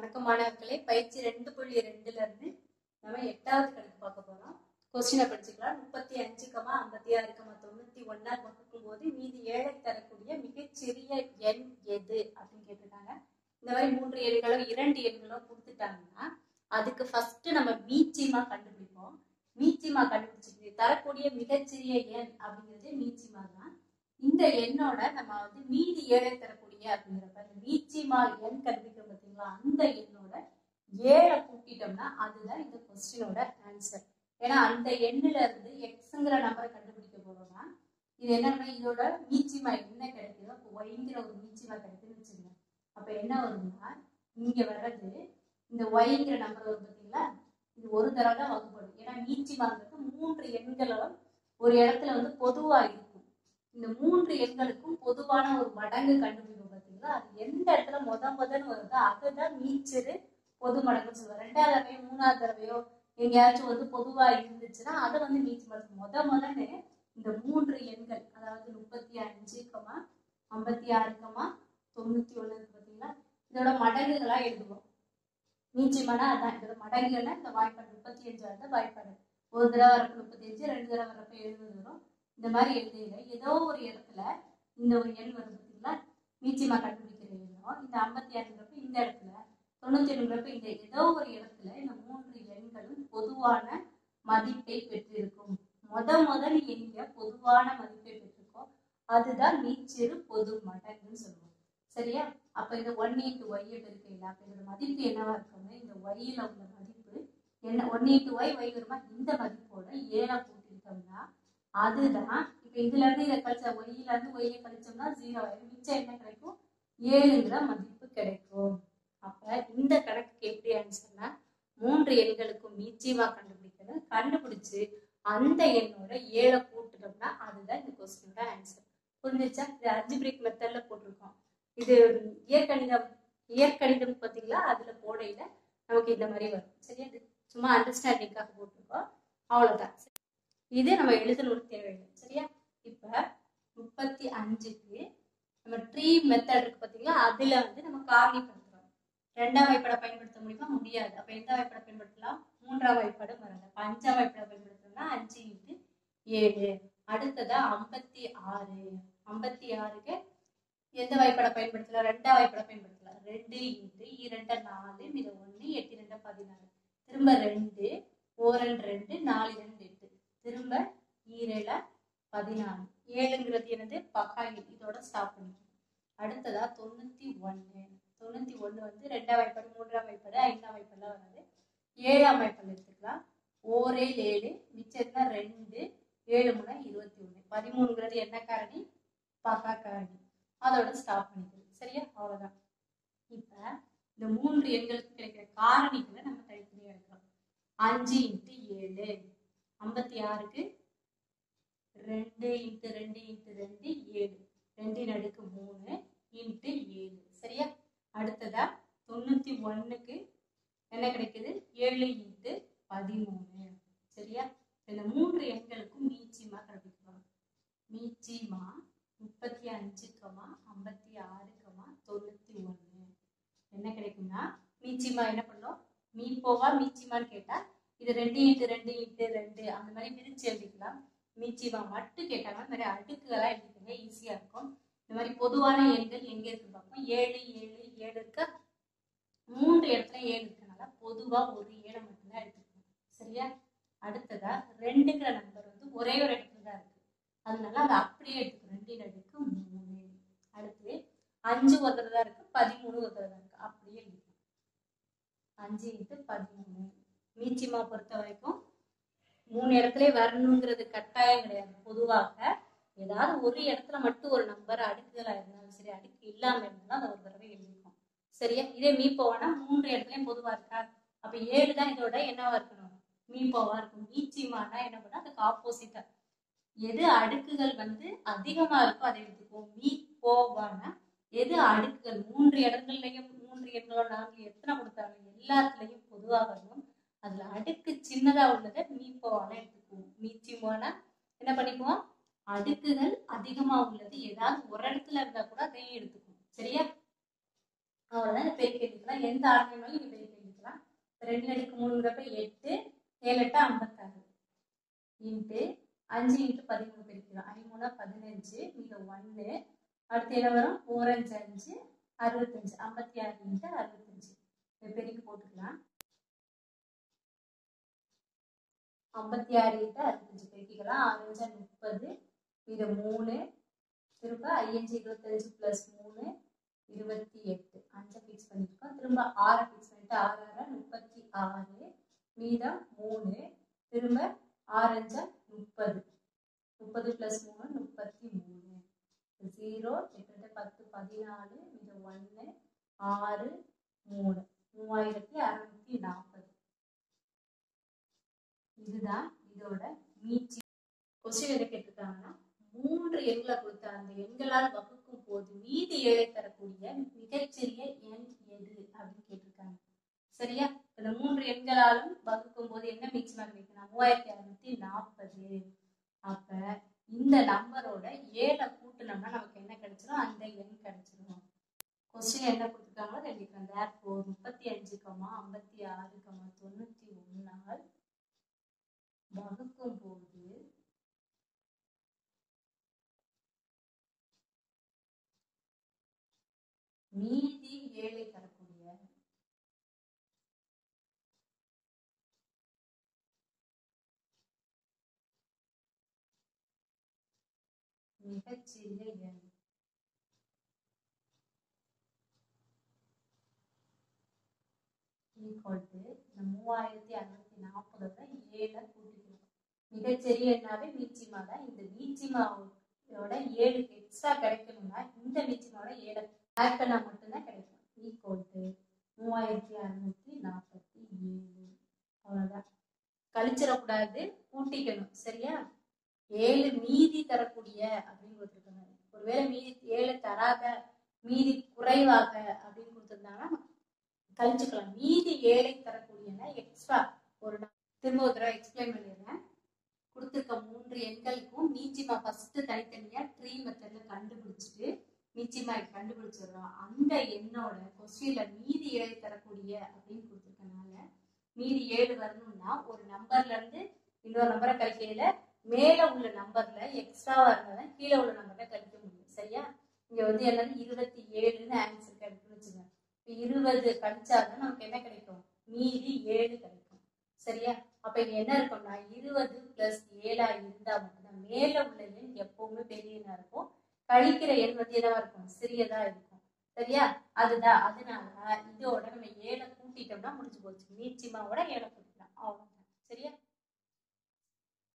வணக்கம் மாணவர்களே பயிற்சி ரெண்டு புள்ளி ரெண்டுல இருந்து நம்ம எட்டாவது கணக்கு பார்க்க போறோம் கொஸ்டினை படிச்சுக்கலாம் முப்பத்தி அஞ்சு கமா ஐம்பத்தி ஆறு கமா தொண்ணூத்தி ஒன்னால் வகுக்கும் போது மீதி ஏழை தரக்கூடிய மிகச்சிறிய எண் எது அப்படின்னு கேட்டிருக்காங்க இந்த மாதிரி மூன்று எண்களோ இரண்டு எண்களோ கொடுத்துட்டாங்கன்னா அதுக்கு ஃபர்ஸ்ட் நம்ம மீச்சிமா கண்டுபிடிப்போம் மீச்சிமா கண்டுபிடிச்சிட்டு தரக்கூடிய மிகச்சிறிய எண் அப்படிங்கிறது மீச்சிமா தான் இந்த எண்ணோட நம்ம வந்து மீதி ஏழை தரக்கூடிய அப்படிங்கிறப்ப இந்த மீச்சிமா எண் கண்டுபிடிக்கிறோம் பார்த்தீங்களா அந்த எண்ணோட ஏழை கூட்டிட்டோம்னா அதுதான் இந்த கொஸ்டினோட ஆன்சர் ஏன்னா அந்த எண்ணுல இருந்து எக்ஸுங்கிற நம்பரை கண்டுபிடிக்க போறோம்னா இது என்னன்னா இதோட மீச்சிமா என்ன கிடைக்குதோ அப்போ ஒய்ங்கிற ஒரு மீச்சிமா கிடைக்குதுன்னு வச்சுக்கோங்க அப்ப என்ன வரும்னா இங்க வர்றது இந்த ஒய்ங்கிற நம்பர் வரும் பார்த்தீங்களா இது ஒரு தடவை தான் வகுப்படும் ஏன்னா மீச்சிமாங்கிறது மூன்று எண்களும் ஒரு இடத்துல வந்து பொதுவா இருக்கும் இந்த மூன்று எண்களுக்கும் பொதுவான ஒரு மடங்கு கண்டுபிடிக்கும் பார்த்தீங்களா அது எந்த இடத்துல முத முதன்னு வருதோ அதுதான் மீச்சிறு பொது மடங்குன்னு சொல்லுவாங்க ரெண்டாவது தடவையோ மூணாவது தடவையோ எங்கேயாச்சும் வந்து பொதுவா இருந்துச்சுன்னா அதை வந்து மீச்சு மடங்கு முத முதன்னு இந்த மூன்று எண்கள் அதாவது முப்பத்தி அஞ்சு கமா ஐம்பத்தி ஆறு கமா தொண்ணூத்தி ஒண்ணு இருக்கு பார்த்தீங்களா இதோட மடங்குகளா எழுதுவோம் மீச்சிமனா அதான் இதோட மடங்குன்னா இந்த வாய்ப்பாடு முப்பத்தி அஞ்சு வந்து வாய்ப்பாடு ஒரு தடவை வரப்ப முப்பத்தி அஞ்சு ரெண்டு தடவை வரப்ப எழுபது வரும் இந்த மாதிரி எழுதையில ஏதோ ஒரு இடத்துல இந்த ஒரு எண் வரும் பார்த்தீங்களா மீச்சிமா கண்டுபிடிக்கிற எண்ணம் இந்த ஐம்பத்தி ஆறுங்கிறப்ப இந்த இடத்துல தொண்ணூத்தி ஒண்ணுங்கிறப்ப இந்த ஏதோ ஒரு இடத்துல இந்த மூன்று எண்களும் பொதுவான மதிப்பை பெற்றிருக்கும் முத முதல் எங்க பொதுவான மதிப்பை பெற்றிருக்கோம் அதுதான் மீச்சிறு பொது மடங்குன்னு சொல்லுவோம் சரியா அப்ப இந்த ஒன் இன்ட்டு ஒய்யை பெருக்கையில் அப்ப இதோட மதிப்பு என்னவா இருக்கும்னா இந்த ஒய்யில உள்ள மதிப்பு என்ன ஒன் இன்ட்டு ஒய் ஒய் வருமா இந்த மதிப்போட ஏழை கூட்டிட்டோம்னா அதுதான் இப்ப இதுல இருந்து இதை கழிச்சா ஒய்யில இருந்து ஒய்யை கழிச்சோம்னா ஜீரோ ஆயிடும் மிச்சம் என்ன கிடைக்கும் ஏழுங்கிற மதிப்பு கிடைக்கும் அப்ப இந்த கணக்குக்கு எப்படி ஆன்சர்னா மூன்று எண்களுக்கும் மீச்சியமா கண்டுபிடிக்கணும் கண்டுபிடிச்சு அந்த எண்ணோட ஏழை கூட்டுட்டோம்னா அதுதான் இந்த கொஸ்டினோட ஆன்சர் புரிஞ்சிச்சா இது அல்ஜிபிரிக் மெத்தட்ல போட்டிருக்கோம் இது இயற்கணிதம் இயற்கணிதம் பார்த்தீங்களா அதுல போடையில நமக்கு இந்த மாதிரி வரும் சரியா இது சும்மா அண்டர்ஸ்டாண்டிங்காக போட்டிருக்கோம் அவ்வளவுதான் இது நம்ம எழுதணும்னு தேவையில்லை சரியா இப்ப முப்பத்தி அஞ்சுக்கு நம்ம ட்ரீ மெத்தட் இருக்கு பாத்தீங்களா அதுல வந்து நம்ம காரணிப்படுத்துறோம் ரெண்டாம் வாய்ப்பாடை பயன்படுத்த முடியுமா முடியாது அப்ப எந்த வாய்ப்பாடை பயன்படுத்தலாம் மூன்றாம் வாய்ப்பாடு வராது அப்ப அஞ்சாம் வாய்ப்பாடை பயன்படுத்தணும்னா அஞ்சு இன்ட்டு ஏழு அடுத்ததா ஐம்பத்தி ஆறு ஐம்பத்தி ஆறுக்கு எந்த வாய்ப்பாடை பயன்படுத்தலாம் ரெண்டாம் வாய்ப்பாடை பயன்படுத்தலாம் ரெண்டு இன்ட்டு இரண்டு நாலு மித ஒன்று எட்டு ரெண்டு பதினாறு திரும்ப ரெண்டு ஓரன் ரெண்டு நாலு ரெண்டு எட்டு திரும்ப ஈரேழ பதினாலு ஏழுங்கிறது என்னது பகாயில் இதோட ஸ்டாப் பண்ணிக்கணும் அடுத்ததா தொண்ணூத்தி ஒண்ணு தொண்ணூத்தி ஒண்ணு வந்து ரெண்டாம் வாய்ப்பாடு மூன்றாம் வாய்ப்பாடு ஐந்தாம் வாய்ப்பாடுலாம் வராது ஏழாம் வாய்ப்பாடு எடுத்துக்கலாம் ஓரே ஏழு மிச்சம்னா ரெண்டு ஏழு மூணு இருபத்தி ஒண்ணு பதிமூணுங்கிறது என்ன காரணி பகா காரணி அதோட ஸ்டாப் பண்ணிக்கணும் சரியா அவ்வளவுதான் இப்ப இந்த மூன்று எண்களுக்கு கிடைக்கிற காரணிகளை நம்ம தனித்தனியா எடுக்கிறோம் அஞ்சு இன்ட்டு ஏழு ஐம்பத்தி ஆறுக்கு ரெண்டு இன்ட்டு ரெண்டு இன்ட்டு ரெண்டு ஏழு ரெண்டின் அடுக்கு மூணு இன்ட்டு ஏழு சரியா அடுத்ததா தொண்ணூத்தி ஒண்ணுக்கு என்ன கிடைக்குது ஏழு இன்ட்டு பதிமூணு சரியா இந்த மூன்று எண்களுக்கும் மீச்சிமா கண்டுபிடிக்கிறோம் மீச்சிமா முப்பத்தி அஞ்சு கமா ஐம்பத்தி ஆறு கமா தொண்ணூத்தி ஒண்ணு என்ன கிடைக்கும்னா மீச்சிமா என்ன பண்ணோம் மீப்போவா மீச்சிமான்னு கேட்டா இது ரெண்டு இன்ட்டு ரெண்டு இன்ட்டு ரெண்டு அந்த மாதிரி பிரிச்சு எழுதிக்கலாம் மீச்சிமா மட்டும் கேட்டாங்கன்னா இந்த மாதிரி அடுக்குகளா எழுதிக்கங்க ஈஸியா இருக்கும் இந்த மாதிரி பொதுவான எண்கள் எங்க இருக்குன்னு பார்ப்போம் ஏழு ஏழு ஏழு இருக்க மூன்று இடத்துல ஏழு இருக்கனால பொதுவா ஒரு ஏழை மட்டும்தான் எடுத்துக்கணும் சரியா அடுத்ததா ரெண்டுங்கிற நம்பர் வந்து ஒரே ஒரு இடத்துல தான் இருக்கு அதனால அதை அப்படியே எடுத்துக்கணும் ரெண்டின் அடுக்கு மூணு அடுத்து அஞ்சு ஒருத்தர் தான் இருக்கு பதிமூணு ஒருத்தர் தான் இருக்கு அப்படியே எழுதிக்கணும் அஞ்சு இன்ட்டு பதிமூணு மீச்சிமா பொறுத்த வரைக்கும் மூணு இடத்துல வரணுங்கிறது கட்டாயம் கிடையாது பொதுவாக ஏதாவது ஒரு இடத்துல மட்டும் ஒரு நம்பர் அடுக்குகளா இருந்தாலும் சரி அடுக்கு இல்லாம இருந்தாலும் அதை ஒரு தடவை எழுதிக்கும் சரியா இதே மீப்போவானா மூன்று இடத்துலயும் பொதுவா இருக்கா அப்ப ஏழு தான் இதோட என்னவா இருக்கணும் மீப்போவா இருக்கும் மீச்சிமானா என்ன பண்ணா அதுக்கு ஆப்போசிட்டா எது அடுக்குகள் வந்து அதிகமா இருக்கோ அதை எடுத்துக்குவோம் மீ போவானா எது அடுக்குகள் மூன்று இடங்கள்லயும் மூன்று எண்களோ நான்கு எத்தனை கொடுத்தாலும் எல்லாத்துலயும் பொதுவா வரணும் அதுல அடுக்கு சின்னதா உள்ளதை மீப்போவான எடுத்துக்குவோம் மீச்சிமோனா என்ன பண்ணிக்குவோம் அடுக்குகள் அதிகமா உள்ளது ஏதாவது ஒரு இடத்துல இருந்தா கூட அதையும் எடுத்துக்குவோம் சரியா அவ்வளோதான் பெருக்கி எழுதிக்கலாம் எந்த ஆர்டர்னாலும் நீங்க பெருக்கி எழுதிக்கலாம் ரெண்டு அடுக்கு மூணுங்கிறப்ப எட்டு ஏழு எட்டா ஐம்பத்தாறு இன்ட்டு அஞ்சு இன்ட்டு பதிமூணு பெருக்கலாம் ஐமூணா பதினஞ்சு மீது ஒன்று அடுத்து என்ன வரும் ஓரஞ்சு அஞ்சு அறுபத்தஞ்சு ஐம்பத்தி ஆறு இன்ட்டு அறுபத்தஞ்சு இதை பெருக்கி போட்டுக்கலாம் ஐம்பத்தி ஆறு இன்ட்டு அறுபத்தஞ்சு பெருக்கிக்கலாம் ஆறஞ்சா முப்பது இது மூணு திரும்ப ஐயஞ்சு இருபத்தஞ்சு ப்ளஸ் மூணு இருபத்தி எட்டு அஞ்சை ஃபிக்ஸ் பண்ணியிருக்கோம் திரும்ப ஆறை ஃபிக்ஸ் பண்ணிட்டு ஆறு ஆறு முப்பத்தி ஆறு மீதம் மூணு திரும்ப ஆறஞ்சா முப்பது முப்பது ப்ளஸ் மூணு முப்பத்தி மூணு ஜீரோ எட்டு பத்து பதினாலு இது ஒன்று ஆறு மூணு மூவாயிரத்தி அறுநூத்தி நாற்பது இதுதான் இதோட மீட்சி கொஸ்டின் என்ன கேட்டிருக்காங்கன்னா மூன்று எண்களை கொடுத்த அந்த எண்களால் வகுக்கும் போது மீதி ஏழை தரக்கூடிய மிகச்சிறிய எண் எது அப்படின்னு கேட்டிருக்காங்க சரியா இந்த மூன்று எண்களாலும் வகுக்கும் போது என்ன மிச்சமாக கிடைக்கும் மூவாயிரத்தி அறுநூத்தி நாற்பது அப்ப இந்த நம்பரோட ஏழை கூட்டினோம்னா நமக்கு என்ன கிடைச்சிரும் அந்த எண் கிடைச்சிரும் கொஸ்டின் என்ன கொடுத்துருக்காங்களோ எழுதிக்கிறேன் தேர்ஃபோர் முப்பத்தி அஞ்சு கமா ஐம்பத்தி ஆறு கமா தொண்ணூத்தி ஒன்னால் வகுக்கும் போது மீதி ஏழை தரக்கூடிய மிகச்சிறிய எண் ஈக்குவல் டு இந்த மூவாயிரத்தி அறுநூத்தி நாற்பதோட ஏழை கூட்டிக்கணும் மிகச்சிறிய எண்ணாவே மீச்சிமா தான் இந்த மீச்சிமாவோட ஏழு எக்ஸ்ட்ரா கிடைக்கணும்னா இந்த மீச்சிமாவோட ஏழை ஆட் பண்ணா மட்டும்தான் கிடைக்கும் ஈக்குவல் டு மூவாயிரத்தி அறுநூத்தி நாற்பத்தி ஏழு அவ்வளவுதான் கழிச்சிடக்கூடாது கூட்டிக்கணும் சரியா ஏழு மீதி தரக்கூடிய அப்படின்னு கொடுத்துருக்காங்க ஒருவேளை மீதி ஏழு தராத மீதி குறைவாக அப்படின்னு கொடுத்துருந்தாங்கன்னா கழிச்சுக்கலாம் மீதி ஏழை தரக்கூடியன எக்ஸ்ட்ரா ஒரு நா- திரும்ப ஒரு தடவை எக்ஸ்பிளைன் பண்ணிடுறேன் கொடுத்துருக்க மூன்று எண்களுக்கும் மீச்சிமா ஃபர்ஸ்ட் தனித்தனியா ட்ரீ மெத்தட்ல கண்டுபிடிச்சிட்டு மீச்சிமா கண்டுபிடிச்சிடுறோம் அந்த எண்ணோட கொஸ்டின்ல மீதி ஏழை தரக்கூடிய அப்படின்னு கொடுத்துருக்கனால மீதி ஏழு வரணும்னா ஒரு நம்பர்ல இருந்து இன்னொரு நம்பரை கழிக்கையில மேல உள்ள நம்பர்ல எக்ஸ்ட்ராவா இருந்தாதான் கீழே உள்ள நம்பர்ல கழிக்க முடியும் சரியா இங்க வந்து என்னது இருபத்தி ஏழுன்னு ஆன்சர் கிடைக்கும்னு வச்சுங்க இப்ப இருபது கழிச்சாதான் நமக்கு என்ன கிடைக்கும் மீதி ஏழு கிடைக்கும் சரியா அப்ப இங்க என்ன இருக்கும்னா இருபது பிளஸ் ஏழா இருந்தா மட்டும்தான் மேல உள்ள எண் எப்பவுமே பெரிய எண்ணா இருக்கும் கழிக்கிற எண் வந்து என்னவா இருக்கும் சிறியதா இருக்கும் சரியா அதுதான் அதனால இதோட நம்ம ஏழை கூட்டிட்டோம்னா முடிஞ்சு போச்சு மீச்சிமாவோட ஏழை கூட்டிட்டோம்